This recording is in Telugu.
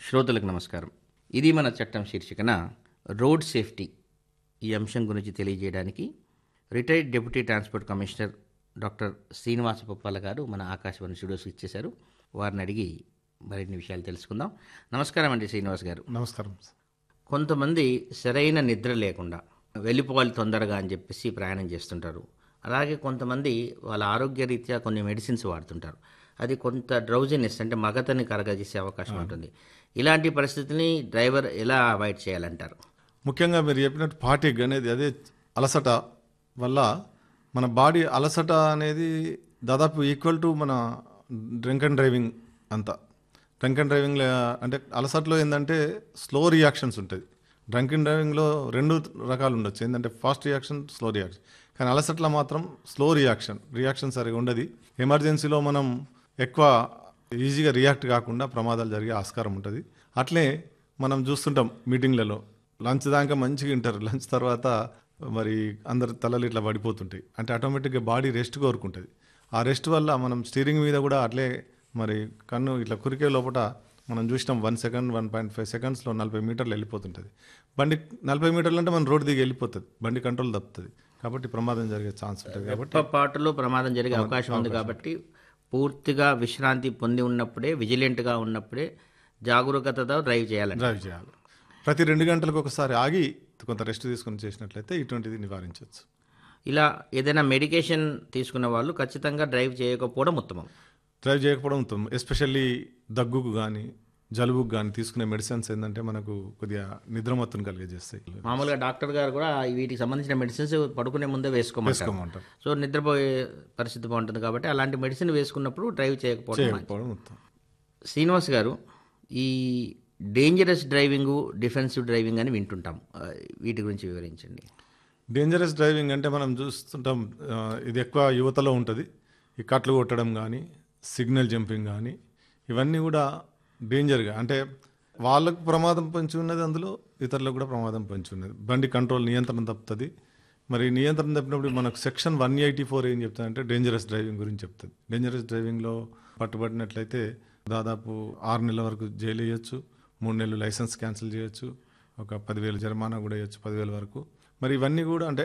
శ్రోతలకు నమస్కారం ఇది మన చట్టం శీర్షికన రోడ్ సేఫ్టీ ఈ అంశం గురించి తెలియజేయడానికి retired deputy transport commissioner doctor Srinivasa Poppala garu మన ఆకాశవాణి స్టూడియోస్కి ఇచ్చేశారు వారిని అడిగి మరిన్ని విషయాలు తెలుసుకుందాం నమస్కారం అండి శ్రీనివాస్ గారు నమస్కారం కొంతమంది సరైన నిద్ర లేకుండా వెళ్ళిపోవాలి తొందరగా అని చెప్పేసి ప్రయాణం చేస్తుంటారు అలాగే కొంతమంది వాళ్ళ ఆరోగ్య రీత్యా కొన్ని మెడిసిన్స్ వాడుతుంటారు అది కొంత డ్రౌజినెస్ అంటే మగతని కరగజేసే అవకాశం ఉంటుంది ఇలాంటి పరిస్థితిని డ్రైవర్ ఎలా అవాయిడ్ చేయాలంటారు ముఖ్యంగా మీరు చెప్పినట్టు ఫాటిక్ అనేది అదే అలసట వల్ల మన బాడీ అలసట అనేది దాదాపు ఈక్వల్ టు మన డ్రింక్ అండ్ డ్రైవింగ్ అంతా డ్రంక్ అండ్ డ్రైవింగ్ అంటే అలసటలో ఏంటంటే స్లో రియాక్షన్స్ ఉంటుంది డ్రంక్ అండ్ డ్రైవింగ్లో రెండు రకాలు ఉండొచ్చు ఏంటంటే ఫాస్ట్ రియాక్షన్ స్లో రియాక్షన్ కానీ అలసట్లో మాత్రం స్లో రియాక్షన్ రియాక్షన్ సరిగా ఉండదు ఎమర్జెన్సీలో మనం ఎక్కువ ఈజీగా రియాక్ట్ కాకుండా ప్రమాదాలు జరిగే ఆస్కారం ఉంటుంది అట్లే మనం చూస్తుంటాం మీటింగ్లలో లంచ్ దాకా మంచిగా వింటారు లంచ్ తర్వాత మరి అందరు తలలు ఇట్లా పడిపోతుంటాయి అంటే ఆటోమేటిక్గా బాడీ రెస్ట్ కోరుకుంటుంది ఆ రెస్ట్ వల్ల మనం స్టీరింగ్ మీద కూడా అట్లే మరి కన్ను ఇట్లా కురికే లోపల మనం చూసినాం one second one point five సెకండ్స్లో నలభై మీటర్లు వెళ్ళిపోతుంటుంది బండి నలభై మీటర్లు అంటే మన రోడ్డు దిగి వెళ్ళిపోతుంది బండి కంట్రోల్ తప్పుతుంది కాబట్టి ప్రమాదం జరిగే ఛాన్స్ ఉంటుంది కాబట్టి పాటలో ప్రమాదం జరిగే అవకాశం ఉంది కాబట్టి పూర్తిగా విశ్రాంతి పొంది ఉన్నప్పుడే విజిలెంట్గా ఉన్నప్పుడే జాగరూకతతో డ్రైవ్ చేయాలండి డ్రైవ్ చేయాలి ప్రతి రెండు గంటలకు ఒకసారి ఆగి కొంత రెస్ట్ తీసుకొని చేసినట్లయితే ఇటువంటిది నివారించవచ్చు ఇలా ఏదైనా మెడికేషన్ తీసుకున్న వాళ్ళు ఖచ్చితంగా డ్రైవ్ చేయకపోవడం ఉత్తమం డ్రైవ్ చేయకపోవడం ఉత్తమం ఎస్పెషల్లీ దగ్గుకు కానీ జలుబుకు కానీ తీసుకునే మెడిసిన్స్ ఏంటంటే మనకు కొద్దిగా నిద్రమత్తును కలిగజేస్తాయి మామూలుగా డాక్టర్ గారు కూడా వీటికి సంబంధించిన మెడిసిన్స్ పడుకునే ముందే వేసుకోమంటారు వేసుకోమంటారు సో నిద్రపోయే పరిస్థితి బాగుంటుంది కాబట్టి అలాంటి మెడిసిన్ వేసుకున్నప్పుడు డ్రైవ్ చేయకపోవడం మంచిది. చేయకపోవడం ఉత్తమం శ్రీనివాస్ గారు ఈ డేంజరస్ డ్రైవింగ్ డిఫెన్సివ్ డ్రైవింగ్ అని వింటుంటాం ఆ, వీటి గురించి వివరించండి డేంజరస్ డ్రైవింగ్ అంటే మనం చూస్తుంటాం ఆ, ఇది ఎక్కువ యువతలో ఉంటుంది ఈ కట్లు కొట్టడం కానీ సిగ్నల్ జంపింగ్ కానీ ఇవన్నీ కూడా డేంజర్గా అంటే వాళ్ళకు ప్రమాదం పొంచి ఉన్నది అందులో ఇతరులకు కూడా ప్రమాదం పొంచి ఉన్నది బండి కంట్రోల్ నియంత్రణ తప్పుతుంది మరి నియంత్రణ తప్పినప్పుడు మనకు సెక్షన్ వన్ ఎయిటీ ఫోర్ ఏం చెప్తుందంటే డేంజరస్ డ్రైవింగ్ గురించి చెప్తుంది డేంజరస్ డ్రైవింగ్లో పట్టుబడినట్లయితే దాదాపు ఆరు నెలల వరకు జైలు వేయచ్చు మూడు నెలలు లైసెన్స్ క్యాన్సిల్ చేయొచ్చు ఒక పదివేలు జరిమానా కూడా వేయచ్చు పదివేల వరకు మరి ఇవన్నీ కూడా అంటే